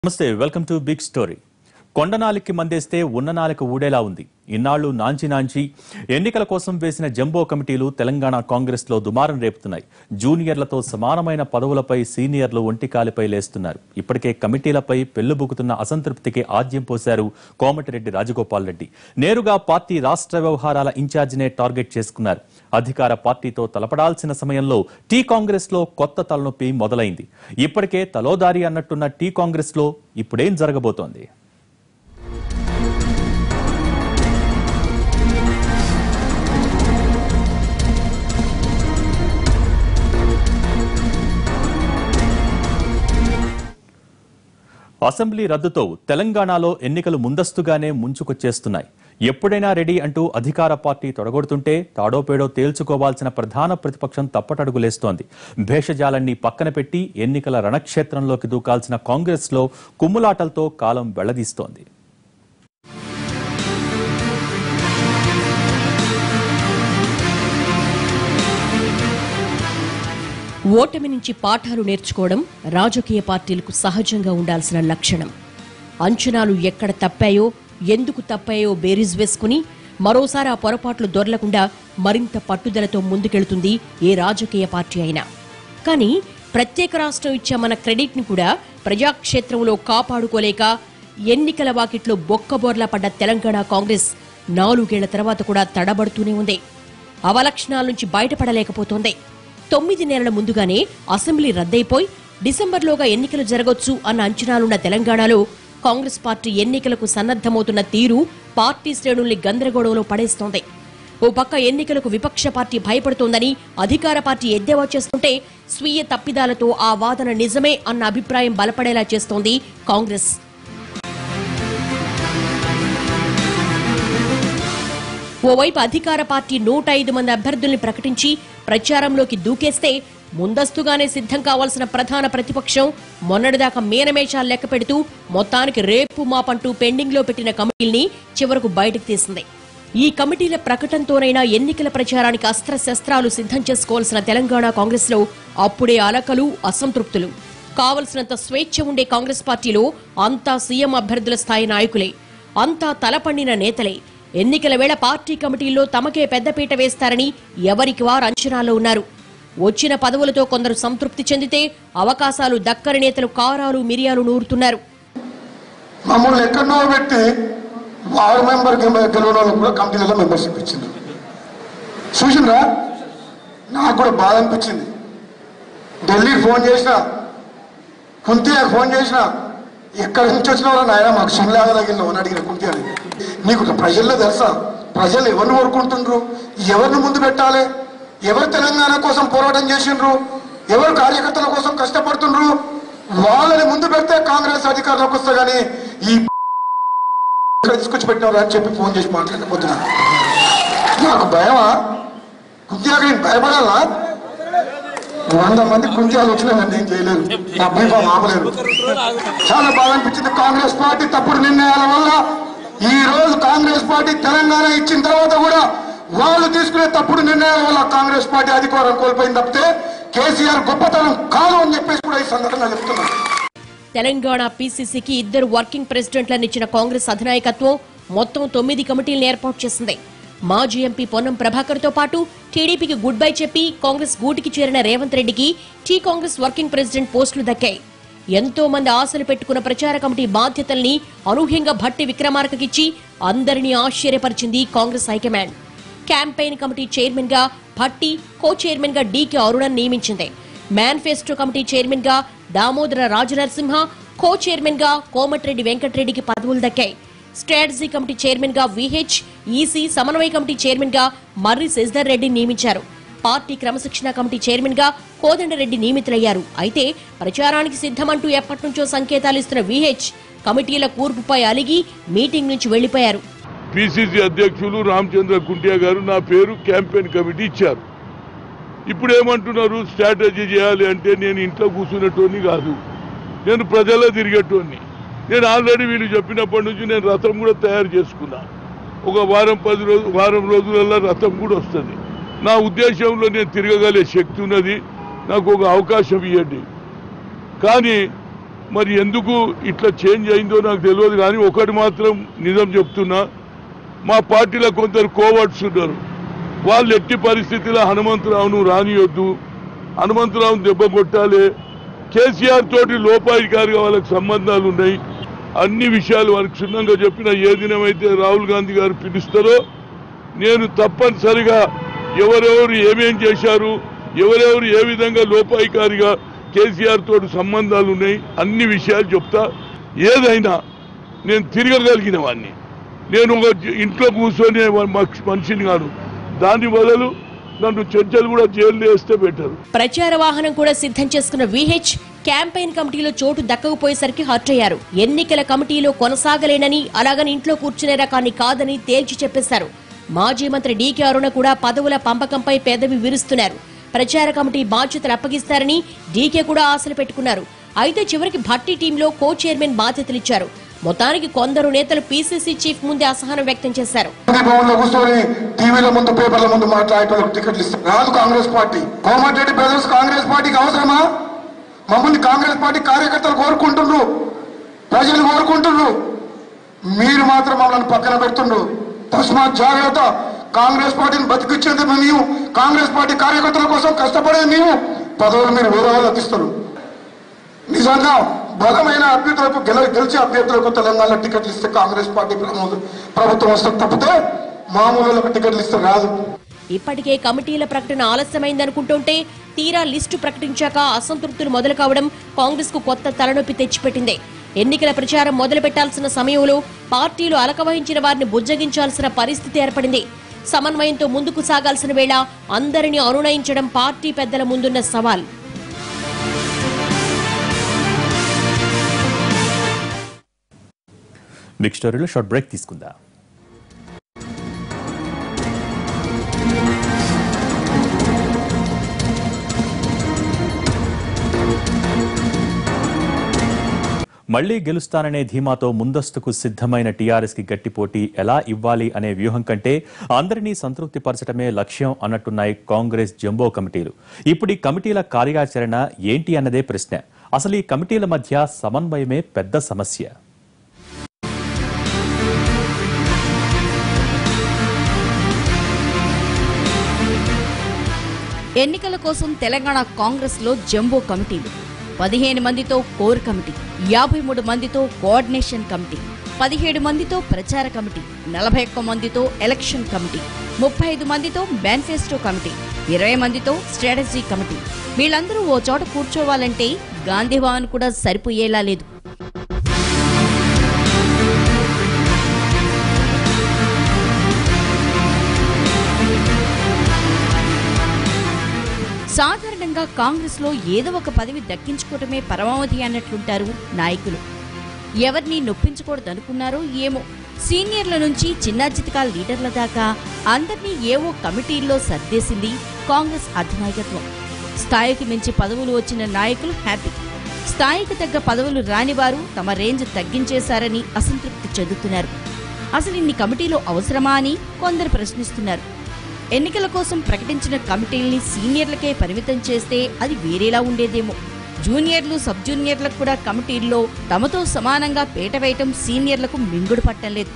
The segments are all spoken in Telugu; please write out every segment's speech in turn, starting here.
నమస్తే వెల్కమ్ టు బిగ్ స్టోరీ కొండనాలికి మందేస్తే ఉన్ననాలికి ఊడేలా ఉంది ఇన్నాళ్లు నాంచి నాంచి ఎన్నికల కోసం వేసిన జంబో కమిటీలు తెలంగాణ కాంగ్రెస్ లో దుమారం రేపుతున్నాయి జూనియర్లతో సమానమైన పదవులపై సీనియర్లు ఒంటికాలిపై లేస్తున్నారు ఇప్పటికే కమిటీలపై పెళ్లుబుకుతున్న అసంతృప్తికి ఆద్యం పోశారు కోమటిరెడ్డి రాజగోపాల్ రెడ్డి నేరుగా పార్టీ రాష్ట్ర వ్యవహారాల ఇన్ఛార్జినే టార్గెట్ చేసుకున్నారు అధికార పార్టీతో తలపడాల్సిన సమయంలో టీ కాంగ్రెస్ లో కొత్త తలనొప్పి మొదలైంది ఇప్పటికే తలోదారి అన్నట్టున్న టీ కాంగ్రెస్ లో ఇప్పుడేం జరగబోతోంది అసెంబ్లీ రద్దుతో తెలంగాణలో ఎన్నికలు ముందస్తుగానే ముంచుకొచ్చేస్తున్నాయి ఎప్పుడైనా రెడీ అంటూ అధికార పార్టీ తొడగొడుతుంటే తాడోపేడో తేల్చుకోవాల్సిన ప్రధాన ప్రతిపక్షం తప్పటడుగులేస్తోంది భేషజాలన్నీ పక్కన పెట్టి ఎన్నికల రణక్షేత్రంలోకి దూకాల్సిన కాంగ్రెస్ లో కుమ్ములాటలతో కాలం వెళ్లదీస్తోంది ఓటమి నుంచి పాఠాలు నేర్చుకోవడం రాజకీయ పార్టీలకు సహజంగా ఉండాల్సిన లక్షణం అంచనాలు ఎక్కడ తప్పాయో ఎందుకు తప్పాయో బేరీజ్ వేసుకుని మరోసారి ఆ పొరపాట్లు దొరలకుండా మరింత పట్టుదలతో ముందుకెళ్తుంది ఏ రాజకీయ పార్టీ అయినా కానీ ప్రత్యేక రాష్ట్రం ఇచ్చే మన క్రెడిట్ ని కూడా ప్రజాక్షేత్రంలో కాపాడుకోలేక ఎన్నికల వాకిట్లో బొక్కబోర్లా పడ్డ తెలంగాణ కాంగ్రెస్ నాలుగేళ్ల తర్వాత కూడా తడబడుతూనే ఉంది అవలక్షణాల నుంచి బయటపడలేకపోతోంది తొమ్మిది నెలల ముందుగానే అసెంబ్లీ రద్దయిపోయి డిసెంబర్లోగా ఎన్నికలు జరగొచ్చు అన్న అంచనాలున్న తెలంగాణలో కాంగ్రెస్ పార్టీ ఎన్నికలకు సన్నద్దమవుతున్న తీరు పార్టీ శ్రేణుల్ని గందరగోళంలో పడేస్తోంది ఓ పక్క ఎన్నికలకు విపక్ష పార్టీ భయపడుతోందని అధికార పార్టీ ఎద్దేవా చేస్తుంటే స్వీయ తప్పిదాలతో ఆ వాదన నిజమే అన్న అభిప్రాయం బలపడేలా చేస్తోంది కాంగ్రెస్ ఓవైపు అధికార పార్టీ నూట ఐదు మంది అభ్యర్థుల్ని ప్రకటించి ప్రచారంలోకి దూకేస్తే ముందస్తుగానే సిద్ధం కావాల్సిన ప్రధాన ప్రతిపక్షం మొన్నటిదాకా మేనమేషాలు లెక్క పెడుతూ మొత్తానికి రేపు మాపంటూ పెండింగ్ లో పెట్టిన కమిటీల్ని చివరకు బయటకు తీసింది ఈ కమిటీల ప్రకటనతోనైనా ఎన్నికల ప్రచారానికి అస్త్రశస్త్రాలు సిద్ధం చేసుకోవాల్సిన తెలంగాణ కాంగ్రెస్ లో అప్పుడే అలకలు అసంతృప్తులు కావలసినంత స్వేచ్ఛ ఉండే కాంగ్రెస్ పార్టీలో అంతా సీఎం అభ్యర్థుల స్థాయి నాయకులే అంతా తలపండిన నేతలే ఎన్నికల వేళ పార్టీ కమిటీల్లో తమకే పెద్దపీట వేస్తారని ఎవరికి వారు అంచనాలో ఉన్నారు వచ్చిన పదవులతో కొందరు సంతృప్తి చెందితే అవకాశాలు దక్కని నేతలు కారాలు మిరియాలు నూరుతున్నారు మమ్మల్ని ఎక్కడో పెట్టి వార్డు మెంబర్ గెలవని వాళ్ళకి కూడా కమిటీలలో మెంబర్షిప్ ఇచ్చింది చూసిండ్రా నాకు కూడా బాధ అనిపించింది ఢిల్లీకి ఫోన్ చేసిన కుంతియాకి ఫోన్ చేసిన ఎక్కడి నుంచి వచ్చిన వాళ్ళు నాయన మాకు షిమ్లాగా తగిలిన అని అడిగిన కుంతి అని నీకు ఒక ప్రజల్లో తెలుసా ప్రజలు ఎవరిని కోరుకుంటుండ్రు ఎవరిని ముందు పెట్టాలి ఎవరు తెలంగాణ కోసం పోరాటం చేసిండ్రు ఎవరు కార్యకర్తల కోసం కష్టపడుతుండ్రు వాళ్ళని ముందు పెడితే కాంగ్రెస్ అధికారంలోకి వస్తా కానీ ఈ ఇక్కడ తీసుకొచ్చి పెట్టినారు అని చెప్పి ఫోన్ చేసి మాట్లాడకపోతున్నా నాకు భయమా కుంతియాకి నేను భయపడాలా వంద మంది కుంత్యాలు వచ్చినా నన్ను ఏం చేయలేరు నా భీమం ఆపలేరు చాలా బాధ అనిపించింది కాంగ్రెస్ పార్టీ తప్పుడు నిర్ణయాల వల్ల ఈ రోజు కాంగ్రెస్ పార్టీ తెలంగాణ ఇచ్చిన తర్వాత కూడా వాళ్ళు తీసుకునే తప్పుడు నిర్ణయాల వల్ల కాంగ్రెస్ పార్టీ అధికారం కోల్పోయింది తప్పితే కేసీఆర్ గొప్పతనం కాదు అని చెప్పేసి కూడా ఈ సందర్భంగా చెప్తున్నాను తెలంగాణ పీసీసీకి ఇద్దరు వర్కింగ్ ప్రెసిడెంట్లను ఇచ్చిన కాంగ్రెస్ అధినాయకత్వం మొత్తం తొమ్మిది కమిటీలను ఏర్పాటు చేసింది మాజీ ఎంపీ పొన్నం ప్రభాకర్ తో పాటు టీడీపీకి గుడ్ బై చెప్పి కాంగ్రెస్ గూటికి చేరిన రేవంత్ రెడ్డికి టీ కాంగ్రెస్ వర్కింగ్ ప్రెసిడెంట్ పోస్టులు దక్కాయి ఎంతో మంది ఆశలు పెట్టుకున్న ప్రచార కమిటీ బాధ్యతల్ని అనూహ్యంగా భట్టి విక్రమార్కకిచ్చి అందరినీ ఆశ్చర్యపరిచింది Congress high command campaign committee chairman గా భట్టి కో చైర్మన్ గా డీకే అరుణన్ నియమించింది మేనిఫెస్టో కమిటీ చైర్మన్ గా దామోదర రాజనరసింహ కో చైర్మన్ గా కోమటిరెడ్డి వెంకటరెడ్డికి పదవులు దక్కాయి స్ట్రాటజీ కమిటీ చైర్మన్ గా విహెచ్ ఈసీ సమన్వయ కమిటీ చైర్మన్ గా మర్రి శశిధర్ రెడ్డిని నియమించారు పార్టీ క్రమశిక్షణ కమిటీ చైర్మన్ గా కోదండరెడ్డి నియమితులయ్యారు అయితే ప్రచారానికి సిద్ధమంటూ ఎప్పటి నుంచో సంకేతాలు ఇస్తున్న విహెచ్ కమిటీల కూర్పుపై అలిగి మీటింగ్ నుంచి వెళ్లిపోయారు పిసిసి అధ్యక్షులు రామచంద్ర కుంటియా గారు నా పేరు క్యాంపెయిన్ కమిటీ ఇచ్చారు ఇప్పుడు ఏమంటున్నారు స్ట్రాటజీ చేయాలి అంటే నేను ఇంట్లో కూర్చునేటోని కాదు నేను ప్రజల్లో తిరిగేటోని నేను ఆల్రెడీ వీళ్ళు చెప్పినప్పటి నుంచి నేను రథం కూడా తయారు చేసుకున్నా ఒక వారం పది రోజు వారం రోజులలో రథం కూడా వస్తుంది నా ఉద్దేశంలో నేను తిరగగలిగే శక్తి ఉన్నది నాకు ఒక అవకాశం ఇవ్వండి కానీ మరి ఎందుకు ఇట్లా చేంజ్ అయిందో నాకు తెలియదు కానీ ఒకటి మాత్రం నిజం చెప్తున్నా మా పార్టీలో కొందరు కోవర్డ్స్ ఉన్నారు వాళ్ళు ఎట్టి పరిస్థితిలో హనుమంతరావును రానియొద్దు హనుమంతరావును దెబ్బ కొట్టాలి కేసీఆర్ తోటి లోపాయికారిగా వాళ్ళకి సంబంధాలు ఉన్నాయి అన్ని విషయాలు వాళ్ళకి క్షుణ్ణంగా చెప్పిన ఏ దినమైతే రాహుల్ గాంధీ గారు పిలుస్తారో నేను తప్పనిసరిగా ఎవరెవరు ఏమేం చేశారు ఎవరెవరు ఏ విధంగా లోపాయికారిగా కేసీఆర్ తోటి సంబంధాలు ఉన్నాయి అన్ని విషయాలు చెప్తా ఏదైనా నేను తిరగగలిగిన వాడిని నేను ఒక ఇంట్లో కూర్చొని మక్ష- మనిషిని కాదు దాని బదులు నన్ను చర్చలు కూడా జైలు వేస్తే బెటర్ ప్రచార వాహనం కూడా సిద్ధం చేసుకున్న విహెచ్ క్యాంపెయిన్ కమిటీలో చోటు దక్కకపోయేసరికి హర్ట్ అయ్యారు ఎన్నికల కమిటీలో కొనసాగలేనని అలాగని ఇంట్లో కూర్చునే రకాన్ని కాదని తేల్చి చెప్పేశారు మాజీ మంత్రి డీకే అరుణ కూడా పదవుల పంపకంపై పెదవి విరుస్తున్నారు ప్రచార కమిటీ బాధ్యతలు అప్పగిస్తారని డీకే కూడా ఆశలు పెట్టుకున్నారు అయితే చివరికి భట్టి టీంలో కో చైర్మన్ బాధ్యతలిచ్చారు మొత్తానికి కొందరు నేతలు పీసీసీ చీఫ్ ముందే అసహనం వ్యక్తం చేశారు గాంధీ భవన్ లో కూర్చొని టీవీల ముందు పేపర్ల ముందు మాట్లాడేటోళ్ళకి టికెట్లు ఇస్తారు రాదు కాంగ్రెస్ పార్టీ కోమటిరెడ్డి బ్రదర్స్ కాంగ్రెస్ పార్టీకి అవసరమా మమ్మల్ని కాంగ్రెస్ పార్టీ కార్యకర్తలు కోరుకుంటున్నారు ప్రజలు కోరుకుంటున్నారు మీరు మాత్రం మమ్మల్ని పక్కన పెడుతుండ్రు తస్మాత్ జాగ్రత్త కాంగ్రెస్ పార్టీని బతికిచ్చేది మేము కాంగ్రెస్ పార్టీ కార్యకర్తల కోసం కష్టపడేది మేము పదవులు మీరు వేరే వాళ్ళకి ఇస్తారు నిజంగా బలమైన అభ్యర్థులకు గెల గెలిచే అభ్యర్థులకు తెలంగాణ టికెట్లు ఇస్తే కాంగ్రెస్ పార్టీ ప్రభుత్వం ప్రభుత్వం వస్తే తప్పితే మామూలు టికెట్లు ఇస్తే రాదు ఇప్పటికే కమిటీల ప్రకటన ఆలస్యమైందనుకుంటుంటే తీరా లిస్టు ప్రకటించాక అసంతృప్తులు మొదలు కావడం కాంగ్రెస్ కు కొత్త తలనొప్పి తెచ్చిపెట్టింది ఎన్నికల ప్రచారం మొదలు పెట్టాల్సిన సమయంలో పార్టీలు అలకవహించిన వారిని బుజ్జగించాల్సిన పరిస్థితి ఏర్పడింది సమన్వయంతో ముందుకు సాగాల్సిన వేళ అందరినీ అనునయించడం పార్టీ పెద్దల ముందున్న సవాల్ బిగ్ స్టోరీలో షార్ట్ బ్రేక్ తీసుకుందా మళ్లీ గెలుస్తాననే ధీమాతో ముందస్తుకు సిద్ధమైన టీఆర్ఎస్ కి గట్టి పోటీ ఎలా ఇవ్వాలి అనే వ్యూహం కంటే అందరినీ సంతృప్తిపరచడమే లక్ష్యం అన్నట్టున్నాయి కాంగ్రెస్ జంబో కమిటీలు ఇప్పుడు ఈ కమిటీల కార్యాచరణ ఏంటి అన్నదే ప్రశ్న అసలు ఈ కమిటీల మధ్య సమన్వయమే పెద్ద సమస్య ఎన్నికల కోసం తెలంగాణ కాంగ్రెస్ లో జంబో కమిటీలు పదిహేను మందితో కోర్ కమిటీ యాభై మూడు మందితో కోఆర్డినేషన్ కమిటీ పదిహేడు మందితో ప్రచార కమిటీ నలభై ఒక్క మందితో ఎలక్షన్ కమిటీ ముప్పై ఐదు మందితో మేనిఫెస్టో కమిటీ ఇరవై మందితో స్ట్రాటజీ కమిటీ వీళ్ళందరూ ఓ చోట కూర్చోవాలంటే గాంధీ భవన్ కూడా సరిపోయేలా లేదు సాధారణంగా కాంగ్రెస్ లో ఏదో ఒక పదవి దక్కించుకోవటమే పరమావధి అన్నట్లుంటారు నాయకులు ఎవరిని నొప్పించకూడదనుకున్నారో ఏమో సీనియర్ల నుంచి చిన్న చితకా లీడర్ల దాకా అందరినీ ఏవో కమిటీల్లో సర్దేసింది కాంగ్రెస్ అధినాయకత్వం స్థాయికి మించి పదవులు వచ్చిన నాయకులు హ్యాపీ స్థాయికి తగ్గ పదవులు రానివారు తమ రేంజ్ తగ్గించేశారని అసంతృప్తి చెందుతున్నారు అసలు ఇన్ని కమిటీలు అవసరమా అని కొందరు ప్రశ్నిస్తున్నారు ఎన్నికల కోసం ప్రకటించిన కమిటీల్ని సీనియర్లకే పరిమితం చేస్తే అది వేరేలా ఉండేదేమో జూనియర్లు సబ్ జూనియర్లకు కూడా కమిటీల్లో తమతో సమానంగా పీట వేయటం సీనియర్లకు మింగుడు పట్టలేదు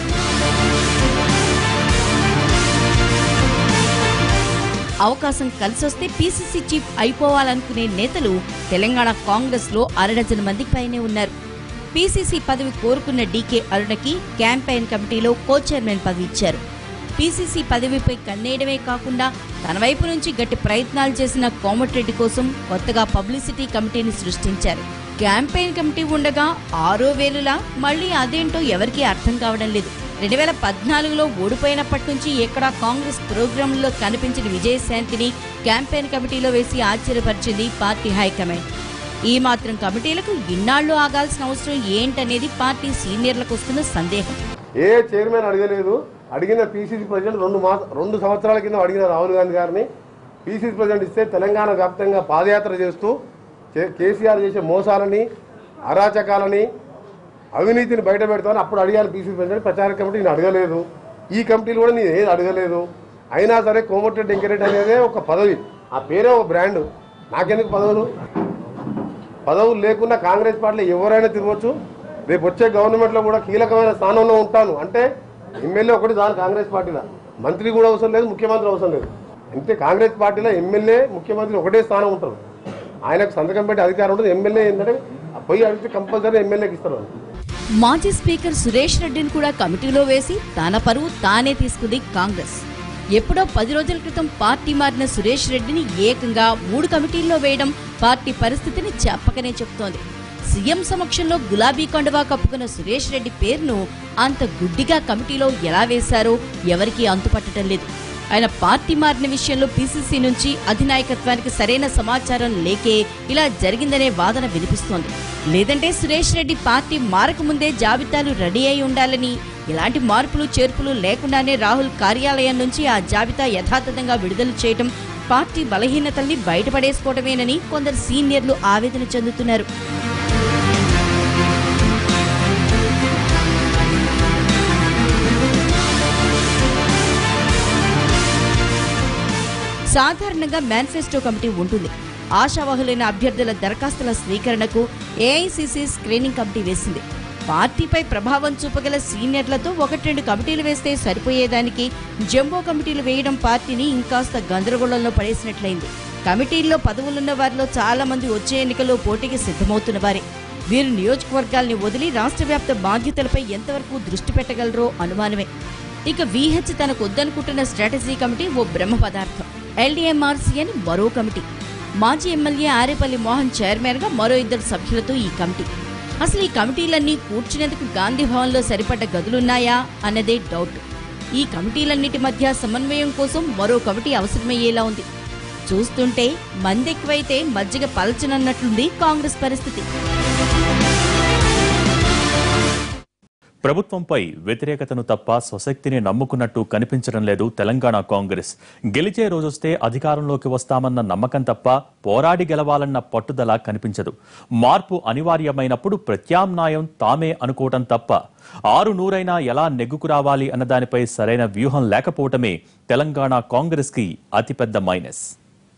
అవకాశం కలిసొస్తే పీసీసీ చీఫ్ అయిపోవాలనుకునే నేతలు తెలంగాణ కాంగ్రెస్ లో అరడజన్ మందికి పైనే ఉన్నారు పీసీసీ పదవి కోరుకున్న డీకే అరుణకి క్యాంపెయిన్ కమిటీలో కో చైర్మన్ పదవి ఇచ్చారు పీసీసీ పదవిపై కన్నేయడమే కాకుండా తన వైపు నుంచి గట్టి ప్రయత్నాలు చేసిన కోమటిరెడ్డి కోసం కొత్తగా పబ్లిసిటీ కమిటీని సృష్టించారు క్యాంపెయిన్ కమిటీ ఉండగా ఆరో వేలులా మళ్ళీ అదేంటో ఎవరికీ అర్థం కావడం లేదు రెండు వేల పద్నాలుగులో ఓడిపోయినప్పటి నుంచి ఎక్కడా కాంగ్రెస్ ప్రోగ్రాంలో కనిపించిన విజయశాంతిని క్యాంపెయిన్ కమిటీలో వేసి ఆశ్చర్యపరిచింది పార్టీ హైకమాండ్ ఈ మాత్రం కమిటీలకు ఇన్నాళ్లు ఆగాల్సిన అవసరం ఏంటనేది పార్టీ సీనియర్లకు వస్తున్న సందేహం ఏ చైర్మన్ అడగలేదు అడిగిన పీసీసీ ప్రెసిడెంట్ రెండు మాస రెండు సంవత్సరాల కింద అడిగిన రాహుల్ గాంధీ గారిని పీసీసీ ప్రెసిడెంట్ ఇస్తే తెలంగాణ వ్యాప్తంగా పాదయాత్ర చేస్తూ కే- కేసీఆర్ చేసే మోసాలని అరాచకాలని అవినీతిని బయట పెడతామని అప్పుడు అడిగాను పీసీసీ ప్రెసిడెంట్ ప్రచార కమిటీ నేను అడగలేదు ఈ కమిటీలు కూడా నేను ఏది అడగలేదు అయినా సరే కోమటిరెడ్డి వెంకరెడ్డి అనేదే ఒక పదవి ఆ పేరే ఒక బ్రాండ్ నాకెందుకు పదవులు పదవులు లేకున్నా కాంగ్రెస్ పార్టీలో ఎవరైనా తిరగవచ్చు రేపు వచ్చే గవర్నమెంట్లో కూడా కీలకమైన స్థానంలో ఉంటాను అంటే ఎమ్మెల్యే ఒకటి దాని కాంగ్రెస్ పార్టీలో మంత్రి కూడా అవసరం లేదు ముఖ్యమంత్రి అవసరం లేదు అంటే కాంగ్రెస్ పార్టీలో ఎమ్మెల్యే ముఖ్యమంత్రి ఒకటే స్థానం ఉంటారు ఆయనకు సంతకం పెట్టి అధికారం ఉంటుంది ఎమ్మెల్యే ఏంటంటే పోయి అడిగితే కంపల్సరీ ఎమ్మెల్యేకి ఇస్తారు వాళ్ళు. మాజీ స్పీకర్ సురేష్ రెడ్డిని కూడా కమిటీలో వేసి తన పరువు తానే తీసుకుంది కాంగ్రెస్ ఎప్పుడో పది రోజుల క్రితం పార్టీ మారిన సురేష్ రెడ్డిని ఏకంగా మూడు కమిటీల్లో వేయడం పార్టీ పరిస్థితిని చెప్పకనే చెప్తోంది సీఎం సమక్షంలో గులాబీ కండువా కప్పుకున్న సురేష్ రెడ్డి పేరును అంత గుడ్డిగా కమిటీలో ఎలా వేశారో ఎవరికీ అంతుపట్టడం లేదు ఆయన పార్టీ మారిన విషయంలో పీసీసీ నుంచి అధినాయకత్వానికి సరైన సమాచారం లేకే ఇలా జరిగిందనే వాదన వినిపిస్తోంది లేదంటే సురేష్ రెడ్డి పార్టీ మారకముందే జాబితాలు రెడీ అయి ఉండాలని ఎలాంటి మార్పులు చేర్పులు లేకుండానే రాహుల్ కార్యాలయం నుంచి ఆ జాబితా యథాతథంగా విడుదల చేయటం పార్టీ బలహీనతల్ని బయటపడేసుకోవటమేనని కొందరు సీనియర్లు ఆవేదన చెందుతున్నారు సాధారణంగా మేనిఫెస్టో కమిటీ ఉంటుంది ఆశావహులైన అభ్యర్థుల దరఖాస్తుల స్వీకరణకు ఏఐసిసి స్క్రీనింగ్ కమిటీ వేసింది పార్టీపై ప్రభావం చూపగల సీనియర్లతో ఒకటి రెండు కమిటీలు వేస్తే సరిపోయేదానికి జంబో కమిటీలు వేయడం పార్టీని ఇంకాస్త గందరగోళంలో పడేసినట్లయింది కమిటీల్లో పదవులున్న వారిలో చాలా మంది వచ్చే ఎన్నికల్లో పోటీకి సిద్ధమవుతున్న వారే వీరు నియోజకవర్గాల్ని వదిలి రాష్ట్ర వ్యాప్త బాధ్యతలపై ఎంతవరకు దృష్టి పెట్టగలరో అనుమానమే ఇక విహెచ్ తనకు వద్దనుకుంటున్న స్ట్రాటజీ కమిటీ ఓ బ్రహ్మ పదార్థం ఎల్డీఎంఆర్సీ అని మరో కమిటీ మాజీ ఎమ్మెల్యే ఆరేపల్లి మోహన్ చైర్మన్ గా మరో ఇద్దరు సభ్యులతో ఈ కమిటీ అసలు ఈ కమిటీలన్నీ కూర్చునేందుకు గాంధీ భవన్లో సరిపడ్డ గదులున్నాయా అన్నదే డౌట్ ఈ కమిటీలన్నిటి మధ్య సమన్వయం కోసం మరో కమిటీ అవసరమయ్యేలా ఉంది చూస్తుంటే మందెక్కువైతే మజ్జిగ పలచనన్నట్లుంది కాంగ్రెస్ పరిస్థితి ప్రభుత్వంపై వ్యతిరేకతను తప్ప స్వశక్తిని నమ్ముకున్నట్టు కనిపించడం లేదు తెలంగాణ కాంగ్రెస్ గెలిచే రోజొస్తే అధికారంలోకి వస్తామన్న నమ్మకం తప్ప పోరాడి గెలవాలన్న పట్టుదల కనిపించదు మార్పు అనివార్యమైనప్పుడు ప్రత్యామ్నాయం తామే అనుకోవటం తప్ప ఆరు నూరైనా ఎలా నెగ్గుకు రావాలి అన్న దానిపై సరైన వ్యూహం లేకపోవటమే తెలంగాణ కాంగ్రెస్కి అతిపెద్ద మైనస్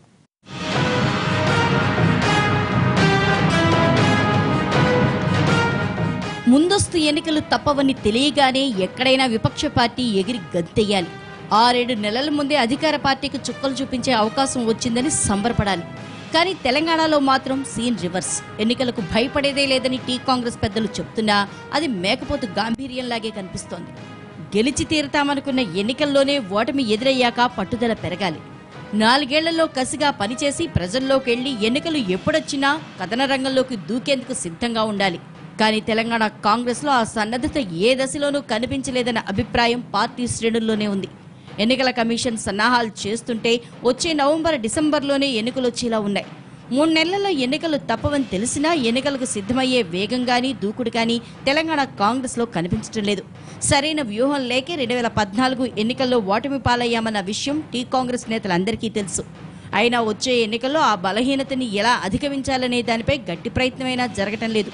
ముందస్తు ఎన్నికలు తప్పవని తెలియగానే ఎక్కడైనా విపక్ష పార్టీ ఎగిరి గద్దెయ్యాలి ఆరేడు నెలల ముందే అధికార పార్టీకి చుక్కలు చూపించే అవకాశం వచ్చిందని సంబరపడాలి కానీ తెలంగాణలో మాత్రం సీన్ రివర్స్ ఎన్నికలకు భయపడేదే లేదని టీ కాంగ్రెస్ పెద్దలు చెప్తున్నా అది మేకపోతు గాంభీర్యంలాగే కనిపిస్తోంది గెలిచి తీరుతామనుకున్న ఎన్నికల్లోనే ఓటమి ఎదురయ్యాక పట్టుదల పెరగాలి నాలుగేళ్లలో కసిగా పనిచేసి ప్రజల్లోకెళ్లి ఎన్నికలు ఎప్పుడొచ్చినా కథన రంగంలోకి దూకేందుకు సిద్ధంగా ఉండాలి కానీ తెలంగాణ కాంగ్రెస్ లో ఆ సన్నద్ధత ఏ దశలోనూ కనిపించలేదన్న అభిప్రాయం పార్టీ శ్రేణుల్లోనే ఉంది ఎన్నికల కమిషన్ సన్నాహాలు చేస్తుంటే వచ్చే నవంబర్ డిసెంబర్లోనే ఎన్నికలు వచ్చేలా ఉన్నాయి మూడు నెలల్లో ఎన్నికలు తప్పవని తెలిసినా ఎన్నికలకు సిద్ధమయ్యే వేగం గానీ దూకుడు కానీ తెలంగాణ కాంగ్రెస్ లో కనిపించడం లేదు సరైన వ్యూహం లేకే రెండు వేల పద్నాలుగు ఎన్నికల్లో ఓటమి పాలయ్యామన్న విషయం టీ కాంగ్రెస్ నేతలందరికీ తెలుసు అయినా వచ్చే ఎన్నికల్లో ఆ బలహీనతని ఎలా అధిగమించాలనే దానిపై గట్టి ప్రయత్నమైనా జరగటం లేదు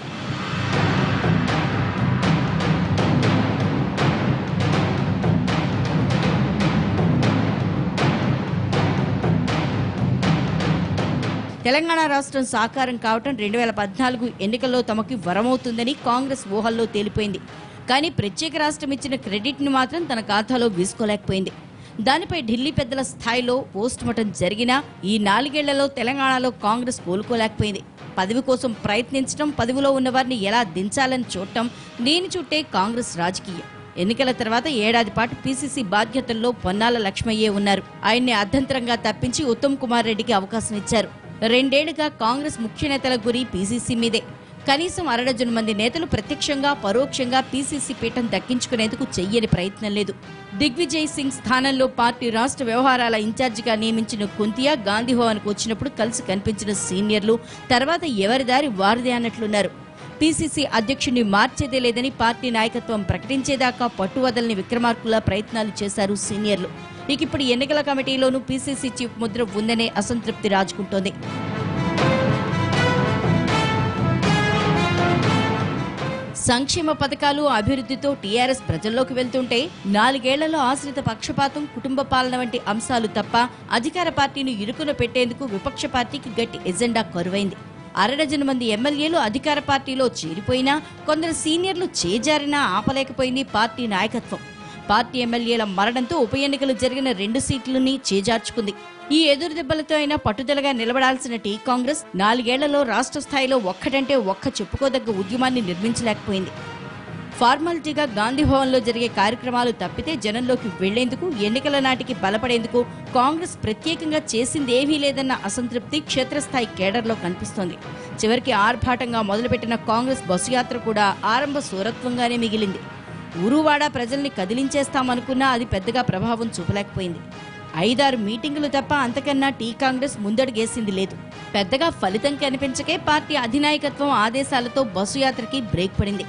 తెలంగాణ రాష్ట్రం సాకారం కావటం రెండు వేల పద్నాలుగు ఎన్నికల్లో తమకి వరమవుతుందని కాంగ్రెస్ ఊహల్లో తేలిపోయింది కానీ ప్రత్యేక రాష్ట్రం ఇచ్చిన క్రెడిట్ను మాత్రం తన ఖాతాలో వేసుకోలేకపోయింది దానిపై ఢిల్లీ పెద్దల స్థాయిలో పోస్ట్ మార్టం జరిగినా ఈ నాలుగేళ్లలో తెలంగాణలో కాంగ్రెస్ కోలుకోలేకపోయింది పదవి కోసం ప్రయత్నించడం పదవిలో ఉన్న వారిని ఎలా దించాలని చూడటం దీని చుట్టే కాంగ్రెస్ రాజకీయం ఎన్నికల తర్వాత ఏడాది పాటు పీసీసీ బాధ్యతల్లో పొన్నాల లక్ష్మయ్యే ఉన్నారు ఆయన్ని అర్ధంతరంగా తప్పించి ఉత్తమ్ కుమార్ రెడ్డికి అవకాశం ఇచ్చారు రెండేళ్లుగా కాంగ్రెస్ ముఖ్య నేతల గురి పీసీసీ మీదే కనీసం అరడజను మంది నేతలు ప్రత్యక్షంగా పరోక్షంగా పీసీసీ పీఠం దక్కించుకునేందుకు చెయ్యని ప్రయత్నం లేదు దిగ్విజయ్ సింగ్ స్థానంలో పార్టీ రాష్ట్ర వ్యవహారాల ఇన్ఛార్జిగా నియమించిన కుంతియా గాంధీ భవన్కు వచ్చినప్పుడు కలిసి కనిపించిన సీనియర్లు తర్వాత ఎవరి దారి వారిదే అన్నట్లున్నారు పీసీసీ అధ్యక్షుడిని మార్చేదే లేదని పార్టీ నాయకత్వం ప్రకటించేదాకా పట్టువదలని విక్రమార్కుల ప్రయత్నాలు చేశారు సీనియర్లు ఇక ఇప్పుడు ఎన్నికల కమిటీలోనూ పీసీసీ చీఫ్ ముద్ర ఉందనే అసంతృప్తి రాజుకుంటోంది సంక్షేమ పథకాలు అభివృద్ధితో టీఆర్ఎస్ ప్రజల్లోకి వెళ్తుంటే నాలుగేళ్లలో ఆశ్రిత పక్షపాతం కుటుంబ పాలన వంటి అంశాలు తప్ప అధికార పార్టీని ఇరుకున పెట్టేందుకు విపక్ష పార్టీకి గట్టి ఎజెండా కరువైంది అరడజను మంది ఎమ్మెల్యేలు అధికార పార్టీలో చేరిపోయినా కొందరు సీనియర్లు చేజారినా ఆపలేకపోయింది పార్టీ నాయకత్వం పార్టీ ఎమ్మెల్యేల మరణంతో ఉప ఎన్నికలు జరిగిన రెండు సీట్లని చేజార్చుకుంది ఈ ఎదురు దెబ్బలతో అయినా పట్టుదలగా నిలబడాల్సిన టీ కాంగ్రెస్ నాలుగేళ్లలో రాష్ట్ర స్థాయిలో ఒక్కటంటే ఒక్క చెప్పుకోదగ్గ ఉద్యమాన్ని నిర్మించలేకపోయింది ఫార్మాలిటీగా గాంధీ భవన్లో జరిగే కార్యక్రమాలు తప్పితే జనంలోకి వెళ్లేందుకు ఎన్నికల నాటికి బలపడేందుకు కాంగ్రెస్ ప్రత్యేకంగా చేసిందేమీ లేదన్న అసంతృప్తి క్షేత్రస్థాయి కేడర్లో కనిపిస్తోంది చివరికి ఆర్భాటంగా మొదలుపెట్టిన కాంగ్రెస్ బస్సు యాత్ర కూడా ఆరంభ సూరత్వంగానే మిగిలింది ఊరువాడ ప్రజల్ని కదిలించేస్తామనుకున్నా అది పెద్దగా ప్రభావం చూపలేకపోయింది ఐదారు మీటింగులు తప్ప అంతకన్నా టీ కాంగ్రెస్ ముందడుగేసింది లేదు పెద్దగా ఫలితం కనిపించకే పార్టీ అధినాయకత్వం ఆదేశాలతో బస్సు యాత్రకి బ్రేక్ పడింది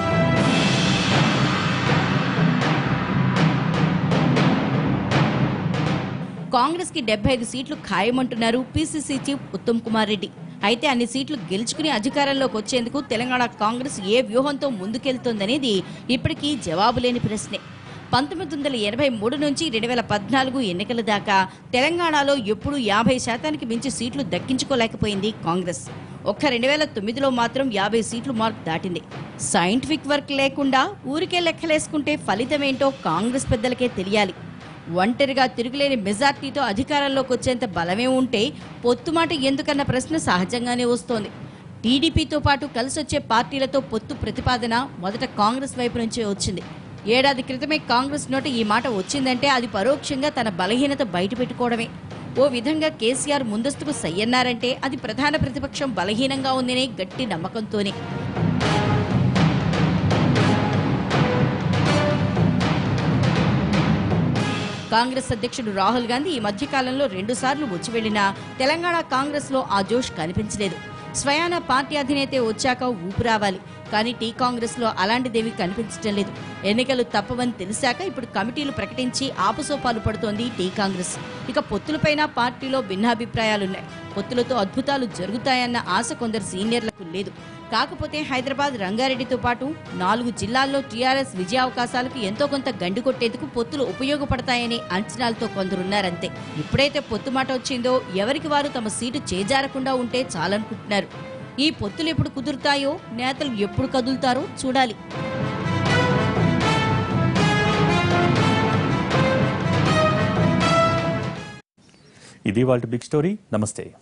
కాంగ్రెస్ కి డెబ్బై ఐదు సీట్లు ఖాయమంటున్నారు పీసీసీ చీఫ్ ఉత్తమ్ కుమార్ రెడ్డి అయితే అన్ని సీట్లు గెలుచుకుని అధికారంలోకి వచ్చేందుకు తెలంగాణ కాంగ్రెస్ ఏ వ్యూహంతో ముందుకెళ్తోందనేది ఇప్పటికీ జవాబు లేని ప్రశ్నే పంతొమ్మిది వందల ఎనభై మూడు నుంచి రెండు వేల పద్నాలుగు ఎన్నికల దాకా తెలంగాణలో ఎప్పుడూ యాభై శాతానికి మించి సీట్లు దక్కించుకోలేకపోయింది కాంగ్రెస్ ఒక్క రెండు వేల తొమ్మిదిలో మాత్రం యాభై సీట్లు మార్క్ దాటింది సైంటిఫిక్ వర్క్ లేకుండా ఊరికే లెక్కలేసుకుంటే ఫలితమేంటో కాంగ్రెస్ పెద్దలకే తెలియాలి ఒంటరిగా తిరుగులేని మెజార్టీతో అధికారంలోకి వచ్చేంత బలమే ఉంటే పొత్తుమాట ఎందుకన్న ప్రశ్న సహజంగానే వస్తోంది టీడీపీతో పాటు కలిసొచ్చే పార్టీలతో పొత్తు ప్రతిపాదన మొదట కాంగ్రెస్ వైపు నుంచే వచ్చింది ఏడాది క్రితమే కాంగ్రెస్ నోట ఈ మాట వచ్చిందంటే అది పరోక్షంగా తన బలహీనత బయటపెట్టుకోవడమే ఓ విధంగా కేసీఆర్ ముందస్తుకు సయ్యన్నారంటే అది ప్రధాన ప్రతిపక్షం బలహీనంగా ఉందనే గట్టి నమ్మకంతోనే కాంగ్రెస్ అధ్యక్షుడు రాహుల్ గాంధీ ఈ మధ్యకాలంలో రెండుసార్లు వచ్చి వెళ్లినా తెలంగాణ కాంగ్రెస్ లో ఆ జోష్ కనిపించలేదు స్వయాన పార్టీ అధినేతే వచ్చాక ఊపు రావాలి కానీ టీ కాంగ్రెస్ లో అలాంటిదేమీ కనిపించడం లేదు ఎన్నికలు తప్పవని తెలిసాక ఇప్పుడు కమిటీలు ప్రకటించి ఆపుసోపాలు పడుతోంది టీ కాంగ్రెస్ ఇక పొత్తులపైన పార్టీలో భిన్నాభిప్రాయాలున్నాయి పొత్తులతో అద్భుతాలు జరుగుతాయన్న ఆశ కొందరు సీనియర్లకు లేదు కాకపోతే హైదరాబాద్ రంగారెడ్డితో పాటు నాలుగు జిల్లాల్లో టీఆర్ఎస్ విజయావకాశాలకు ఎంతో కొంత గండి కొట్టేందుకు పొత్తులు ఉపయోగపడతాయనే అంచనాలతో కొందరున్నారంతే ఎప్పుడైతే పొత్తు మాట వచ్చిందో ఎవరికి వారు తమ సీటు చేజారకుండా ఉంటే చాలనుకుంటున్నారు ఈ పొత్తులు ఎప్పుడు కుదురుతాయో నేతలు ఎప్పుడు కదులుతారో చూడాలి ఇది వాళ్ళ బిగ్ స్టోరీ నమస్తే